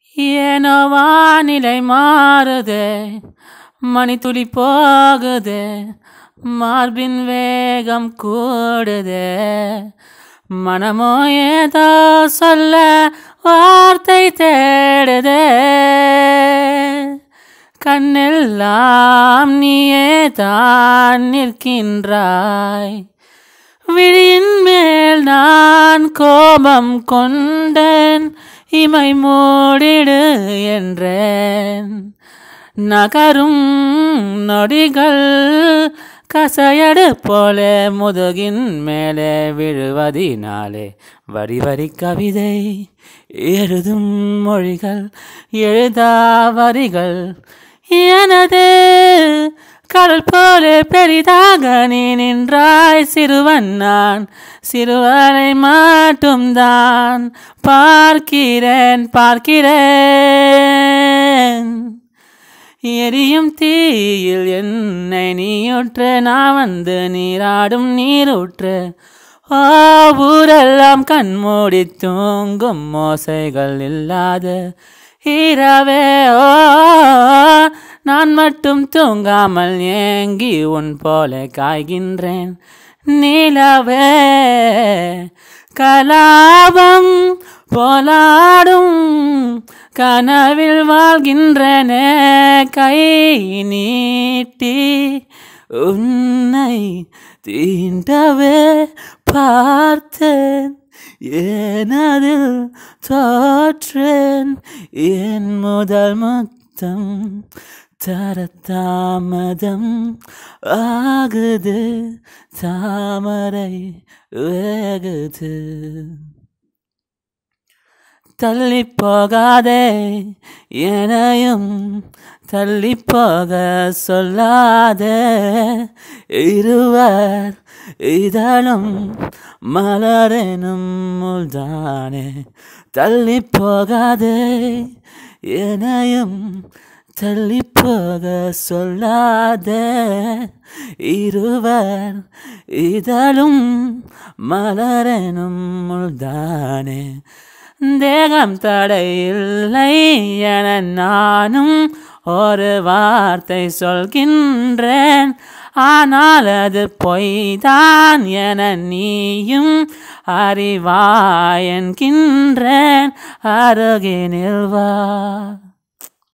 ஏனோ வானிலை மாறுதே மணித்துளி போகுதே மார்பின் வேகம் கூடுதே மனமோ ஏதோ சொல்ல வார்த்தை தேடுதே கண்ணெல்லாம் நீயே தான் நிற்கின்றாய் விழியின் மேல் நான் கோபம் கொண்டேன் இமை மூடிடு என்றேன் நகரும் நொடிகள் கசையடு போல முதுகின் மேலே விழுவதினாலே வரி வரி கவிதை எழுதும் மொழிகள் எழுதா வரிகள் எனது கடல் போல பெரிதாக நீ நின்றாய் சிறுவன் நான் சிறுவனை மட்டும்தான் பார்க்கிறேன் பார்க்கிறேன் எரியும் தீயில் என்னை நீயுற்று நான் வந்து நீராடும் நீரூற்று ஓ ஊரெல்லாம் கண்மூடி தூங்கும் மோசைகள் இல்லாத இரவே ஓ நான் மட்டும் தூங்காமல் ஏங்கி உன் போல காய்கின்றேன் நிலவே கலாபம் போலாடும் கனவில் வாழ்கின்றனே கை நீட்டி உன்னை தீண்டவே பார்த்தேன் ஏனதில் தோற்றேன் என் முதல் முத்தம் தர தாமதம் ஆகுது தாமரை வேகுது தள்ளி போகாதே எனையும் தள்ளி போக சொல்லாதே இருவர் இதழும் மலரெனும் முள்தானே தள்ளி போகாதே எனையும் தள்ளி போக சொல்லாதே இருவர் இதழும் மலரெனும் முள்தானே தேகம் தடையில்லை என நானும் ஒரு வார்த்தை சொல்கின்றேன் ஆனால் அது பொய்தான் என நீயும் அறிவாய் என்கின்றேன் அருகினில் வா